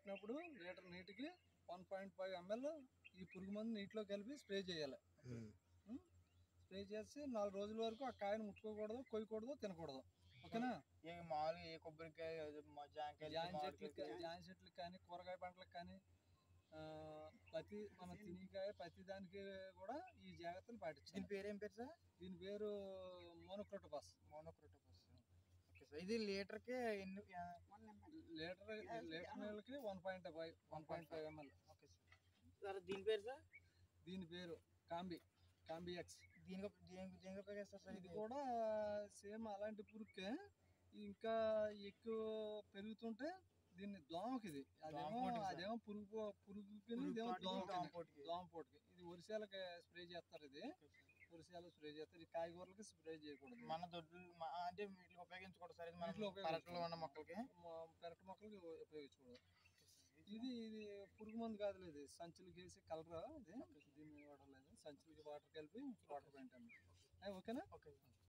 పెట్టినప్పుడు లీటర్ నీటికి one point five ML ఈ పురుగు మందు నీటిలో కలిపి స్ప్రే చేయాలి ఉం? స్ప్రే చేసి నాలుగు రోజుల వరకు ఆ కాయను ముట్టుకోకూడదు కొయ్యకూడదు తినకూడదు ఓకేనా ఏ మామూలుగా ఏ కొబ్బరికాయ అది మా జాంకాయలు జాన్ మామిడికాయలు చెట్లకి జాన్ చెట్లకి కానీ కూరగాయ పంటలకు కానీ ఆ, ప్రతి మన తినికాయ ప్రతి దానికి కూడా ఈ జాగ్రత్తలు పాటించాలి దీని పేరు ఏం పేరు సార్ దీని పేరు మోనోక్రోటోపాస్ మోనోక్రోటోపస్ ఓకే సార్ ఇది లీటర్కి ఎన్ని ఆ, లీటర్ లీటర్ నీళ్ళకి one point five one point five ML okay sir sir దీని పేరు సార్ దీని పేరు కాంబి కాంబి ఎక్స్ దీనికి దీనికి దీనికి ఉపయోగిస్తారు సార్ ఇది ఇది కూడా సేమ్ అలాంటి పురుగుకే ఇంకా ఎక్కువ పెరుగుతుంటే దీన్ని దోమకి ఇది అదేమో దోమపోటుకి సార్. అదేమో పురుగు పో- పురుగుకి పురుగు ఇదేమో కాటుకి, దోమకి దోమపోటుకి. దోమపోటుకి ఇది వరిసేలకి స్ప్రే చేస్తారు ఇది వరిసేలు స్ప్రే చేస్తారు ఈ కాయగూరలకి స్ప్రే చేయకూడదు మన దొడ్లు మా- అంటే వీటికి ఉపయోగించకూడదు సార్ ఇది మన వీటిలో ఉపయోగించకూడదు. పెరట్లో ఉన్న మొక్కలకి మా పెరటి మొక్కలకి ఉపయోగించకూడదు ఇది ఇది పురుగు మందు కాదు ఇది సంచులకి వేసి కలర్ ఇది దీన్ని వాడలేదు సంచులకి వాటర్ కలిపి వాటర్ పెయింట్ ఓకేనా ఓకే